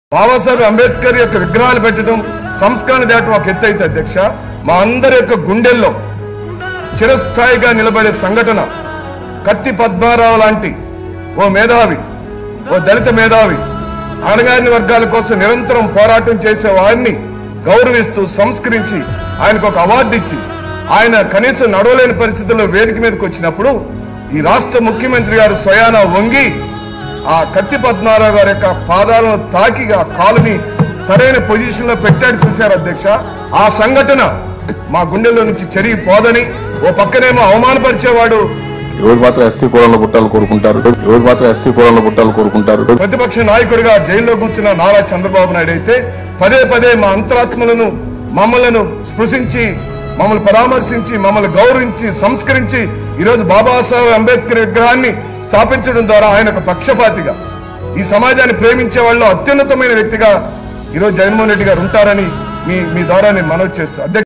బాబాసాహెబ్ అంబేద్కర్ యొక్క విగ్రహాలు పెట్టడం సంస్కరణ దాటం ఒక ఎత్తు అయితే అధ్యక్ష మా అందరి యొక్క గుండెల్లో చిరస్థాయిగా నిలబడే సంఘటన కత్తి పద్మారావు లాంటి ఓ మేధావి ఓ దళిత మేధావి అణగారిన వర్గాల కోసం నిరంతరం పోరాటం చేసే వారిని గౌరవిస్తూ సంస్కరించి ఆయనకు ఒక అవార్డు ఇచ్చి ఆయన కనీసం నడవలేని పరిస్థితుల్లో వేదిక మీదకి వచ్చినప్పుడు ఈ రాష్ట్ర ముఖ్యమంత్రి గారు స్వయాన వంగి ఆ కత్తి పద్మారావు గారి యొక్క పాదాలను తాకి ఆ కాలుని సరైన పొజిషన్ లో పెట్టాడు చూశారు అధ్యక్ష ఆ సంఘటన మా గుండెల్లో నుంచి చెరిగిపోదని ఓ పక్కనేమో అవమానపరిచేవాడు ఎవరు మాత్రం ఎస్టీ కులంలో పుట్టాలు కోరుకుంటారు ఎవరు మాత్రం ఎస్టీ కులంలో పుట్టాలు కోరుకుంటారు ప్రతిపక్ష నాయకుడిగా జైల్లో కూర్చున్న నారా చంద్రబాబు నాయుడు అయితే పదే పదే మా అంతరాత్మలను మమ్మలను స్పృశించి మమ్మల్ని పరామర్శించి మమ్మల్ని గౌరవించి సంస్కరించి ఈరోజు బాబాసాహెబ్ అంబేద్కర్ విగ్రహాన్ని స్థాపించడం ద్వారా ఆయన ఒక పక్షపాతిగా ఈ సమాజాన్ని ప్రేమించే వాళ్ళు అత్యున్నతమైన వ్యక్తిగా ఈరోజు జగన్మోహన్ రెడ్డి గారు ఉంటారని మీ మీ ద్వారా నేను మనవి చేస్తూ అధ్యక్ష